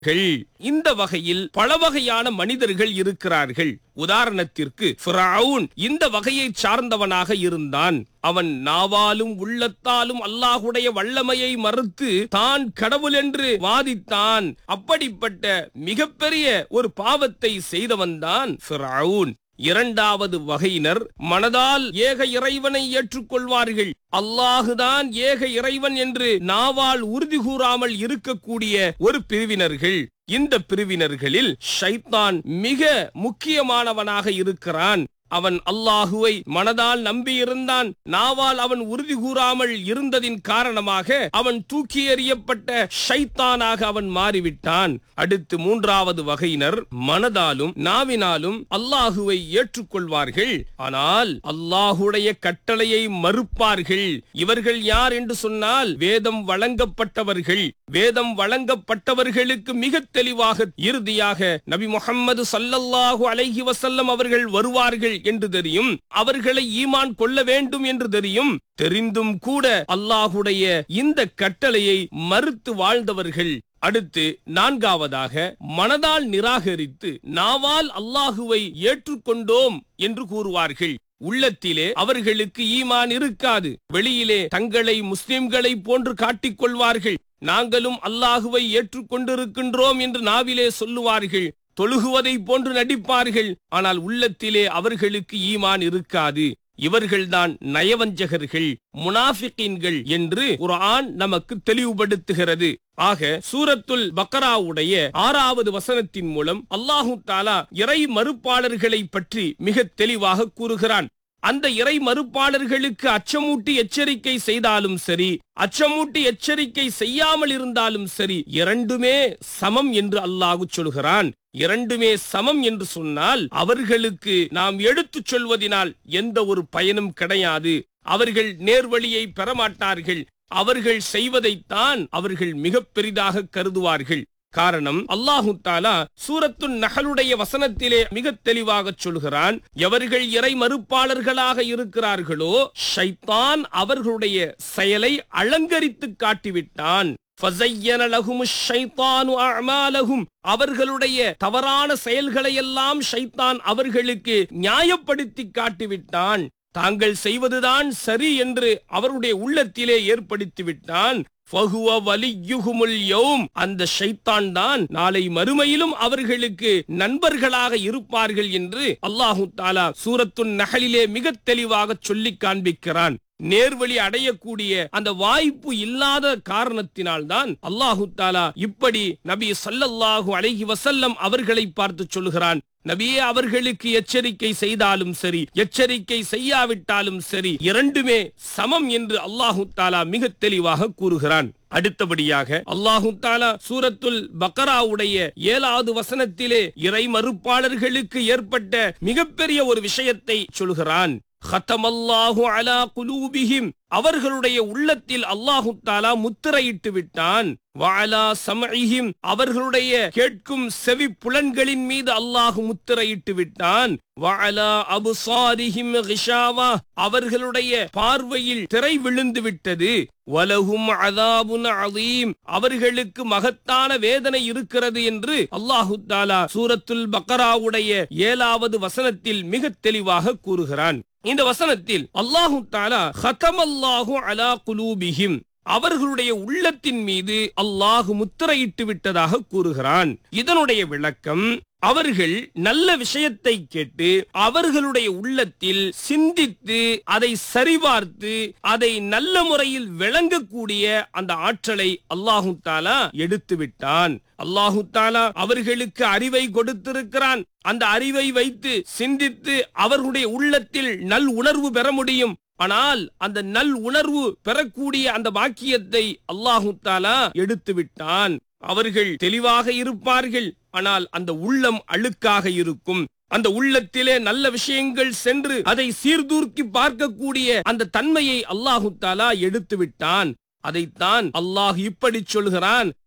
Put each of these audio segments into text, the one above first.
இந்த வகையில் பல வகையான மனிதர்கள் இருக்கிறார்கள் உதாரணத்திற்கு ஃபிரவுன் இந்த வகையை சார்ந்தவனாக இருந்தான் அவன் நாவாலும் உள்ளத்தாலும் அல்லாஹுடைய வல்லமையை மறுத்து தான் கடவுள் என்று வாதித்தான் அப்படிப்பட்ட மிகப்பெரிய ஒரு பாவத்தை செய்தவன்தான் ஃபிரவுன் இரண்டாவது வகையினர் மனதால் ஏக இறைவனை ஏற்றுக்கொள்வார்கள் அல்லாஹுதான் ஏக இறைவன் என்று நாவால் உறுதி கூறாமல் இருக்கக்கூடிய ஒரு பிரிவினர்கள் இந்த பிரிவினர்களில் ஷைத்தான் மிக முக்கியமானவனாக இருக்கிறான் அவன் அல்லாஹுவை மனதால் நம்பியிருந்தான் நாவால் அவன் உறுதி கூறாமல் இருந்ததின் காரணமாக அவன் தூக்கி எறியப்பட்ட ஷைத்தானாக அவன் மாறிவிட்டான் அடுத்து மூன்றாவது வகையினர் மனதாலும் நாவினாலும் அல்லாஹுவை ஏற்றுக்கொள்வார்கள் ஆனால் அல்லாஹுடைய கட்டளையை மறுப்பார்கள் இவர்கள் யார் என்று சொன்னால் வேதம் வழங்கப்பட்டவர்கள் வேதம் வழங்கப்பட்டவர்களுக்கு மிக தெளிவாக இறுதியாக நபி முகம்மது சல்லல்லாஹு அலைஹி வசல்லம் அவர்கள் வருவார்கள் என்று தெரியும் அவர்களை ஈமான் கொள்ள வேண்டும் என்று தெரியும் தெரிந்தும் கூட அல்லாஹுடைய இந்த கட்டளையை மறுத்து வாழ்ந்தவர்கள் அடுத்து நான்காவதாக மனதால் நிராகரித்து நாவால் அல்லாஹுவை ஏற்றுக்கொண்டோம் என்று கூறுவார்கள் உள்ளத்திலே அவர்களுக்கு ஈமான் இருக்காது வெளியிலே தங்களை முஸ்லிம்களை போன்று காட்டிக் நாங்களும் அல்லாஹுவை ஏற்றுக்கொண்டிருக்கின்றோம் என்று நாவிலே சொல்லுவார்கள் தொழுகுவதை போன்று நடிப்பார்கள் ஆனால் உள்ளத்திலே அவர்களுக்கு ஈமான் இருக்காது இவர்கள்தான் நயவஞ்சகர்கள் முனாஃபிகீன்கள் என்று குர்ஆன் நமக்கு தெளிவுபடுத்துகிறது ஆக சூரத்துல் பக்கராவுடைய ஆறாவது வசனத்தின் மூலம் அல்லாஹு தாலா இறை மறுப்பாளர்களை பற்றி மிக தெளிவாக கூறுகிறான் அந்த இறை மறுப்பாளர்களுக்கு அச்சமூட்டி எச்சரிக்கை செய்தாலும் சரி அச்சமூட்டி எச்சரிக்கை செய்யாமல் இருந்தாலும் சரி இரண்டுமே சமம் என்று அல்லாஹு சொல்கிறான் இரண்டுமே சமம் என்று சொன்னால் அவர்களுக்கு நாம் எடுத்துச் சொல்வதினால் எந்த ஒரு பயனும் கிடையாது அவர்கள் நேர்வழியை பெறமாட்டார்கள் அவர்கள் செய்வதைத்தான் அவர்கள் மிக பெரிதாக கருதுவார்கள் காரணம் அல்லாஹு தாலா சூரத்து நகலுடைய வசனத்திலே மிக தெளிவாக சொல்கிறான் எவர்கள் இறை மறுப்பாளர்களாக இருக்கிறார்களோ ஷைத்தான் அவர்களுடைய செயலை அலங்கரித்து காட்டிவிட்டான் ஃபஸய்யன லஹுமுஷ் ஷைத்தானு அஅமாலஹும் அவர்களுடைய தவறான செயல்களை எல்லாம் ஷைத்தான் அவர்களுக்கு நியாயப்படுத்தி காட்டிவிட்டான் தாங்கள் செய்வதுதான் சரி என்று அவருடைய உள்ளத்திலே ஏற்படுத்தி விட்டான் ஃபஹுவ வலியுகுமுல் யௌம் அந்த ஷைத்தான் தான் நாளை மறுமையிலும் அவர்களுக்கு நண்பர்களாக இருப்பார்கள் என்று அல்லாஹு தாலா சூரத்துன் நகலிலே மிக தெளிவாக சொல்லி காண்பிக்கிறான் நேர்வழி அடையக்கூடிய அந்த வாய்ப்பு இல்லாத காரணத்தினால்தான் அல்லாஹு தாலா இப்படி நபி சல்லல்லாஹு அலைஹி வசல்லம் அவர்களை பார்த்து சொல்லுகிறான் நபியே அவர்களுக்கு எச்சரிக்கை செய்தாலும் சரி எச்சரிக்கை செய்யாவிட்டாலும் சரி இரண்டுமே சமம் என்று அல்லாஹு தாலா மிக தெளிவாக கூறுகிறான் அடுத்தபடியாக அல்லாஹு தாலா சூரத்துல் பக்கராவுடைய ஏழாவது வசனத்திலே இறை மறுப்பாளர்களுக்கு ஏற்பட்ட மிகப்பெரிய ஒரு விஷயத்தை சொல்கிறான் ஹத்தமல்லாஹு அலா குலூபிஹிம் அவர்களுடைய உள்ளத்தில் அல்லாஹு தாலா முத்திரையிட்டு விட்டான் வாலா சமஇஹிம் அவர்களுடைய கேட்கும் செவி புலன்களின் மீது அல்லாஹ் முத்திரையிட்டு விட்டான் வாலா அபுசாரிஹிம் கிஷாவா அவர்களுடைய பார்வையில் திரை விழுந்து விட்டது வலகும் அதாபுன் அதீம் அவர்களுக்கு மகத்தான வேதனை இருக்கிறது என்று அல்லாஹு தாலா சூரத்துல் பக்கராவுடைய ஏழாவது வசனத்தில் மிக தெளிவாக கூறுகிறான் இந்த வசனத்தில் அல்லாஹு தாலா ஹதமல்லாஹு அலா குலூபிஹிம் அவர்களுடைய உள்ளத்தின் மீது அல்லாஹு முத்திரையிட்டு விட்டதாக கூறுகிறான் இதனுடைய விளக்கம் அவர்கள் நல்ல விஷயத்தை கேட்டு அவர்களுடைய உள்ளத்தில் சிந்தித்து அதை சரிபார்த்து அதை நல்ல முறையில் விளங்கக்கூடிய அந்த ஆற்றலை அல்லாஹு தாலா எடுத்து விட்டான் அல்லாஹு தாலா அவர்களுக்கு அறிவை கொடுத்திருக்கிறான் அந்த அறிவை வைத்து சிந்தித்து அவர்களுடைய உள்ளத்தில் நல் உணர்வு பெற முடியும் ஆனால் அந்த நல் உணர்வு பெறக்கூடிய அந்த வாக்கியத்தை அல்லாஹு தாலா எடுத்து விட்டான் அவர்கள் தெளிவாக இருப்பார்கள் ஆனால் அந்த உள்ளம் அழுக்காக இருக்கும் அந்த உள்ளத்திலே நல்ல விஷயங்கள் சென்று அதை சீர்தூக்கி பார்க்கக்கூடிய அந்த தன்மையை அல்லாஹு தாலா எடுத்து விட்டான் அதைத்தான் அல்லாஹ் இப்படி சொல்கிறான்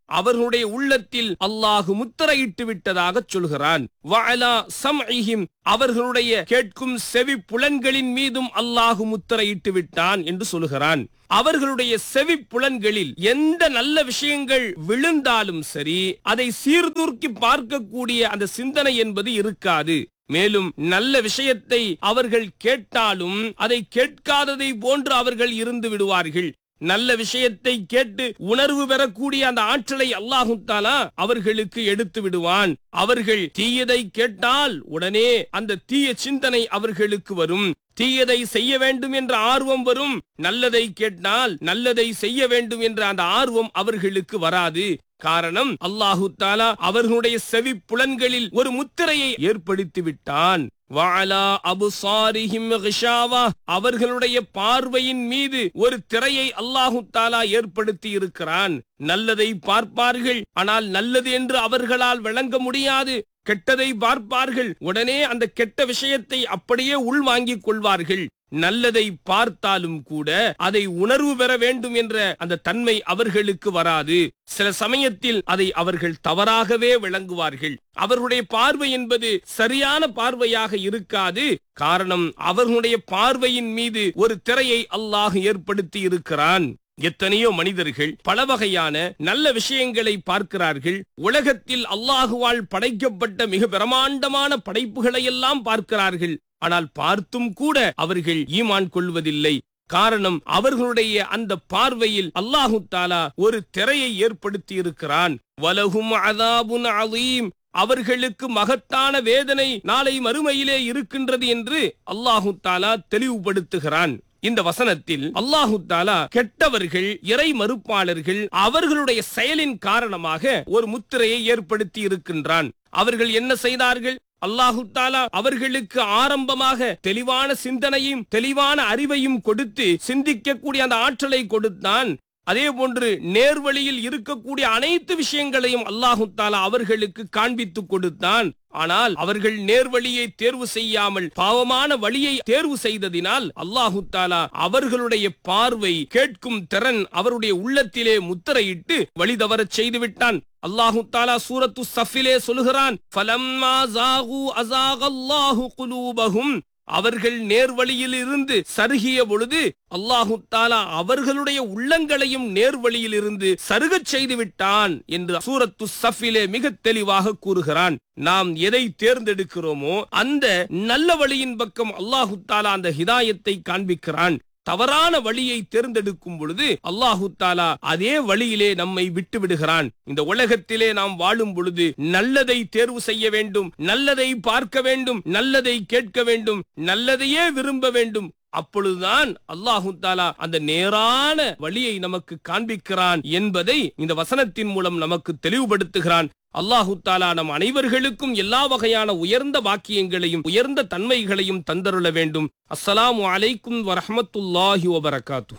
அவர்களுடைய உள்ளத்தில் அல்லாஹு முத்திரையிட்டு விட்டதாக சொல்கிறான் வஅலா சம்இஹிம் அவர்களுடைய கேட்கும் செவி புலன்களின் மீதும் அல்லாஹு முத்திரையிட்டு விட்டான் என்று சொல்கிறான் அவர்களுடைய செவி புலன்களில் எந்த நல்ல விஷயங்கள் விழுந்தாலும் சரி அதை சீர்தூக்கி பார்க்கக்கூடிய அந்த சிந்தனை என்பது இருக்காது மேலும் நல்ல விஷயத்தை அவர்கள் கேட்டாலும் அதை கேட்காததை போன்று அவர்கள் இருந்து விடுவார்கள் நல்ல விஷயத்தை கேட்டு உணர்வு பெறக்கூடிய அந்த ஆற்றலை அல்லாஹு தாலா அவர்களுக்கு எடுத்து விடுவான் அவர்கள் தீயதை கேட்டால் உடனே அந்த தீய சிந்தனை அவர்களுக்கு வரும் தீயதை செய்ய வேண்டும் என்ற ஆர்வம் வரும் நல்லதை கேட்டால் நல்லதை செய்ய வேண்டும் என்ற அந்த ஆர்வம் அவர்களுக்கு வராது காரணம் அல்லாஹு தாலா அவர்களுடைய செவி புலன்களில் ஒரு முத்திரையை ஏற்படுத்தி விட்டான் வாலா அபுசாரிஹிம் கிஷாவா அவர்களுடைய பார்வையின் மீது ஒரு திரையை அல்லாஹு தாலா ஏற்படுத்தி இருக்கிறான் நல்லதை பார்ப்பார்கள் ஆனால் நல்லது என்று அவர்களால் விளங்க முடியாது கெட்டதை பார்ப்பார்கள் உடனே அந்த கெட்ட விஷயத்தை அப்படியே உள்வாங்கிக் கொள்வார்கள் நல்லதை பார்த்தாலும் கூட அதை உணர்வு பெற வேண்டும் என்ற அந்த தன்மை அவர்களுக்கு வராது சில சமயத்தில் அதை அவர்கள் தவறாகவே விளங்குவார்கள் அவர்களுடைய பார்வை என்பது சரியான பார்வையாக இருக்காது காரணம் அவர்களுடைய பார்வையின் மீது ஒரு திரையை அல்லாஹ் ஏற்படுத்தி இருக்கிறான் எத்தனையோ மனிதர்கள் பல வகையான நல்ல விஷயங்களை பார்க்கிறார்கள் உலகத்தில் அல்லாஹுவால் படைக்கப்பட்ட மிக பிரமாண்டமான படைப்புகளை எல்லாம் பார்க்கிறார்கள் ஆனால் பார்த்தும் கூட அவர்கள் ஈமான் கொள்வதில்லை காரணம் அவர்களுடைய அந்த பார்வையில் அல்லாஹு தாலா ஒரு திரையை ஏற்படுத்தி இருக்கிறான் வலகும் அதாபுன் அலீம் அவர்களுக்கு மகத்தான வேதனை நாளை மறுமையிலே இருக்கின்றது என்று அல்லாஹு தாலா தெளிவுபடுத்துகிறான் இந்த வசனத்தில் அல்லாஹு தாலா கெட்டவர்கள் இறை மறுப்பாளர்கள் அவர்களுடைய செயலின் காரணமாக ஒரு முத்திரையை ஏற்படுத்தி இருக்கின்றான் அவர்கள் என்ன செய்தார்கள் அல்லாஹு தாலா அவர்களுக்கு ஆரம்பமாக தெளிவான சிந்தனையும் தெளிவான அறிவையும் கொடுத்து சிந்திக்கக்கூடிய அந்த ஆற்றலை கொடுத்தான் அதே போன்று நேர்வழியில் இருக்கக்கூடிய அனைத்து விஷயங்களையும் அல்லாஹு தாலா அவர்களுக்கு காண்பித்து கொடுத்தான் ஆனால் அவர்கள் நேர்வழியை தேர்வு செய்யாமல் பாவமான வழியை தேர்வு செய்ததினால் அல்லாஹு தாலா அவர்களுடைய பார்வை கேட்கும் திறன் அவருடைய உள்ளத்திலே முத்திரையிட்டு வழி தவறச் செய்து விட்டான் அல்லாஹு தாலா சூரத்து சஃபிலே சொல்கிறான் ஃபலம்மா ஜாகு அஸாகல்லாஹு குலூபஹும் அவர்கள் நேர்வழியில் இருந்து சருகிய பொழுது அல்லாஹு தாலா அவர்களுடைய உள்ளங்களையும் நேர்வழியில் இருந்து சருகச் செய்து விட்டான் என்று சூரத்து சஃபிலே மிக தெளிவாக கூறுகிறான் நாம் எதை தேர்ந்தெடுக்கிறோமோ அந்த நல்ல வழியின் பக்கம் அல்லாஹு தாலா அந்த ஹிதாயத்தை காண்பிக்கிறான் தவறான வழியை தேர்ந்தெடுக்கும் பொழுது அல்லாஹு தாலா அதே வழியிலே நம்மை விட்டு விடுகிறான் இந்த உலகத்திலே நாம் வாழும் பொழுது நல்லதை தேர்வு செய்ய வேண்டும் நல்லதை பார்க்க வேண்டும் நல்லதை கேட்க வேண்டும் நல்லதையே விரும்ப வேண்டும் அப்பொழுதுதான் அல்லாஹு தாலா அந்த நேரான வழியை நமக்கு காண்பிக்கிறான் என்பதை இந்த வசனத்தின் மூலம் நமக்கு தெளிவுபடுத்துகிறான் அல்லாஹு தாலா நம் அனைவர்களுக்கும் எல்லா வகையான உயர்ந்த வாக்கியங்களையும் உயர்ந்த தன்மைகளையும் தந்தருள வேண்டும் அஸ்ஸலாமு அலைக்கும் வரஹமத்துல்லாஹி வபரகாத்து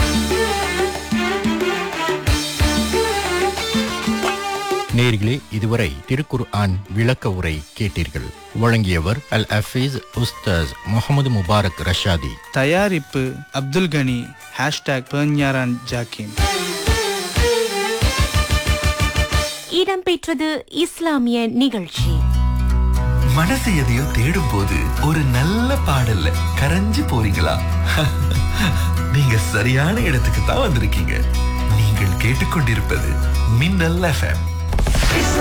நேர்களே இதுவரை திருக்குர் ஆன் விளக்க உரை கேட்டீர்கள் வழங்கியவர் அல் அஃபீஸ் உஸ்தாஸ் முகமது முபாரக் ரஷாதி தயாரிப்பு அப்துல் கனி ஹேஷ்டாக் பெர்ஞாரான் ஜாக்கிம் இடம்பெற்றது இஸ்லாமிய நிகழ்ச்சி மனசு எதையோ தேடும் போது ஒரு நல்ல பாடல்ல கரைஞ்சு போறீங்களா நீங்க சரியான இடத்துக்கு தான் வந்திருக்கீங்க நீங்கள் கேட்டுக்கொண்டிருப்பது மின்னல் எஃப்எம்